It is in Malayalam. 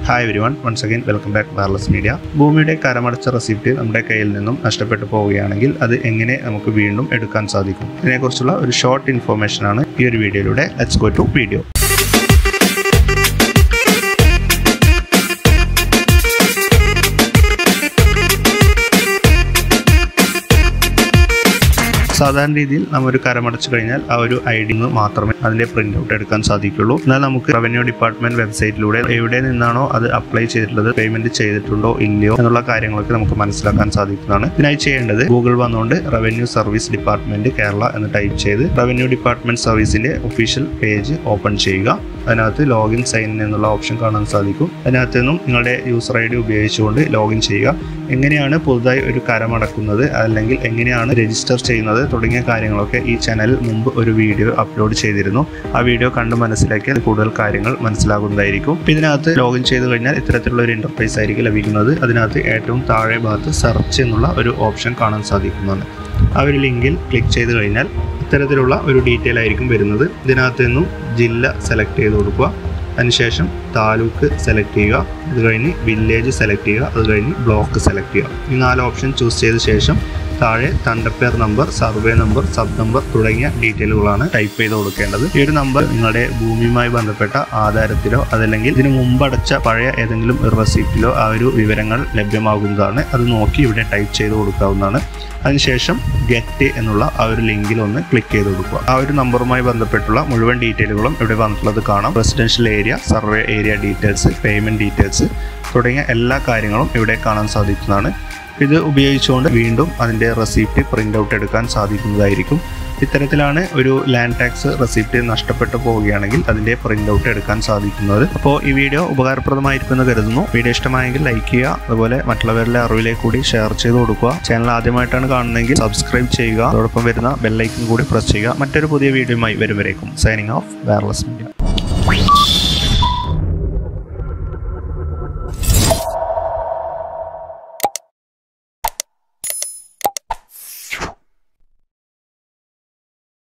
hi every one once again welcome back wireless media ഭൂമിയുടെ കരമടച്ച റെസിപ്റ്റ് നമ്മുടെ കയ്യിൽ നിന്നും നഷ്ടപ്പെട്ടു പോവുകയാണെങ്കിൽ അത് എങ്ങനെ നമുക്ക് വീണ്ടും എടുക്കാൻ സാധിക്കും ഇതിനെക്കുറിച്ചുള്ള ഒരു ഷോർട്ട് ഇൻഫോർമേഷൻ ആണ് ഈ ഒരു വീഡിയോയിലൂടെ ലെറ്റ്സ് ഗോ ടു വീഡിയോ സാധാരണ രീതിയിൽ നമ്മൾ ഒരു കരമടച്ചു കഴിഞ്ഞാൽ ആ ഒരു ഐ ഡി മാത്രമേ അതിന്റെ പ്രിന്റ് ഔട്ട് എടുക്കാൻ സാധിക്കുള്ളൂ എന്നാൽ നമുക്ക് റവന്യൂ ഡിപ്പാർട്ട്മെന്റ് വെബ്സൈറ്റിലൂടെ എവിടെ നിന്നാണോ അത് അപ്ലൈ ചെയ്തിട്ടുള്ളത് പേയ്മെന്റ് ചെയ്തിട്ടുണ്ടോ ഇല്ലയോ എന്നുള്ള കാര്യങ്ങളൊക്കെ നമുക്ക് മനസ്സിലാക്കാൻ സാധിക്കുന്നതാണ് ഇതിനായി ചെയ്യേണ്ടത് ഗൂഗിൾ വന്നുകൊണ്ട് റവന്യൂ സർവീസ് ഡിപ്പാർട്ട്മെന്റ് കേരള എന്ന് ടൈപ്പ് ചെയ്ത് റവന്യൂ ഡിപ്പാർട്ട്മെന്റ് സർവീസിന്റെ ഒഫീഷ്യൽ പേജ് ഓപ്പൺ ചെയ്യുക അതിനകത്ത് ലോഗിൻ സൈൻ ഇൻ എന്നുള്ള ഓപ്ഷൻ കാണാൻ സാധിക്കും അതിനകത്ത് നിന്നും നിങ്ങളുടെ യൂസർ ഐ ഡി ഉപയോഗിച്ചുകൊണ്ട് ലോഗിൻ ചെയ്യുക എങ്ങനെയാണ് പുതുതായി ഒരു കരമടക്കുന്നത് അല്ലെങ്കിൽ എങ്ങനെയാണ് രജിസ്റ്റർ ചെയ്യുന്നത് തുടങ്ങിയ കാര്യങ്ങളൊക്കെ ഈ ചാനലിൽ മുമ്പ് ഒരു വീഡിയോ അപ്ലോഡ് ചെയ്തിരുന്നു ആ വീഡിയോ കണ്ട് മനസ്സിലാക്കിയാൽ കൂടുതൽ കാര്യങ്ങൾ മനസ്സിലാകുന്നതായിരിക്കും ഇപ്പം ഇതിനകത്ത് ലോഗിൻ ചെയ്ത് കഴിഞ്ഞാൽ ഇത്തരത്തിലുള്ള ഒരു ഇന്റർഫേസ് ആയിരിക്കും ലഭിക്കുന്നത് അതിനകത്ത് ഏറ്റവും താഴെ ഭാഗത്ത് സെർച്ച് എന്നുള്ള ഒരു ഓപ്ഷൻ കാണാൻ സാധിക്കുന്നതാണ് ആ ഒരു ലിങ്കിൽ ക്ലിക്ക് ചെയ്ത് കഴിഞ്ഞാൽ ഇത്തരത്തിലുള്ള ഒരു ഡീറ്റെയിൽ ആയിരിക്കും വരുന്നത് ഇതിനകത്ത് നിന്നും ജില്ല സെലക്ട് ചെയ്ത് കൊടുക്കുക അതിനുശേഷം താലൂക്ക് സെലക്ട് ചെയ്യുക അത് കഴിഞ്ഞ് വില്ലേജ് സെലക്ട് ചെയ്യുക അത് കഴിഞ്ഞ് ബ്ലോക്ക് സെലക്ട് ചെയ്യുക ഈ നാല് ഓപ്ഷൻ ചൂസ് ചെയ്ത ശേഷം താഴെ തണ്ടപ്പേർ number survey number sub number തുടങ്ങിയ ഡീറ്റെയിലുകളാണ് ടൈപ്പ് ചെയ്ത് കൊടുക്കേണ്ടത് ഈ ഒരു നമ്പർ നിങ്ങളുടെ ഭൂമിയുമായി ബന്ധപ്പെട്ട ആധാരത്തിലോ അതല്ലെങ്കിൽ ഇതിനു മുമ്പ് അടച്ച പഴയ ഏതെങ്കിലും റെസിപ്റ്റിലോ ആ ഒരു വിവരങ്ങൾ ലഭ്യമാകുന്നതാണ് അത് നോക്കി ഇവിടെ ടൈപ്പ് ചെയ്ത് കൊടുക്കാവുന്നതാണ് അതിനുശേഷം ഗെറ്റ് എന്നുള്ള ആ ഒരു ലിങ്കിൽ ഒന്ന് ക്ലിക്ക് ചെയ്ത് കൊടുക്കുക ആ ഒരു നമ്പറുമായി ബന്ധപ്പെട്ടുള്ള മുഴുവൻ ഡീറ്റെയിലുകളും ഇവിടെ വന്നിട്ടുള്ളത് കാണാം residential area survey area details payment details തുടങ്ങിയ എല്ലാ കാര്യങ്ങളും ഇവിടെ കാണാൻ സാധിക്കുന്നതാണ് ഇത് ഉപയോഗിച്ചുകൊണ്ട് വീണ്ടും അതിൻ്റെ റെസിപ്റ്റ് പ്രിൻ്റ് ഔട്ട് എടുക്കാൻ സാധിക്കുന്നതായിരിക്കും ഇത്തരത്തിലാണ് ഒരു ലാൻഡ് ടാക്സ് റെസിപ്റ്റ് നഷ്ടപ്പെട്ടു പോവുകയാണെങ്കിൽ അതിൻ്റെ പ്രിൻ്റ് ഔട്ട് എടുക്കാൻ സാധിക്കുന്നത് അപ്പോൾ ഈ വീഡിയോ ഉപകാരപ്രദമായിരിക്കുമെന്ന് കരുതുന്നു വീഡിയോ ഇഷ്ടമായെങ്കിൽ ലൈക്ക് ചെയ്യുക അതുപോലെ മറ്റുള്ളവരുടെ അറിവിലേക്ക് കൂടി ഷെയർ ചെയ്ത് കൊടുക്കുക ചാനൽ ആദ്യമായിട്ടാണ് കാണുന്നതെങ്കിൽ സബ്സ്ക്രൈബ് ചെയ്യുക അതോടൊപ്പം വരുന്ന ബെല്ലൈക്കൻ കൂടി പ്രസ് ചെയ്യുക മറ്റൊരു പുതിയ വീഡിയോയുമായി വരും വരേക്കും സൈനിങ് ഓഫ് വയർലെസ് മീഡിയ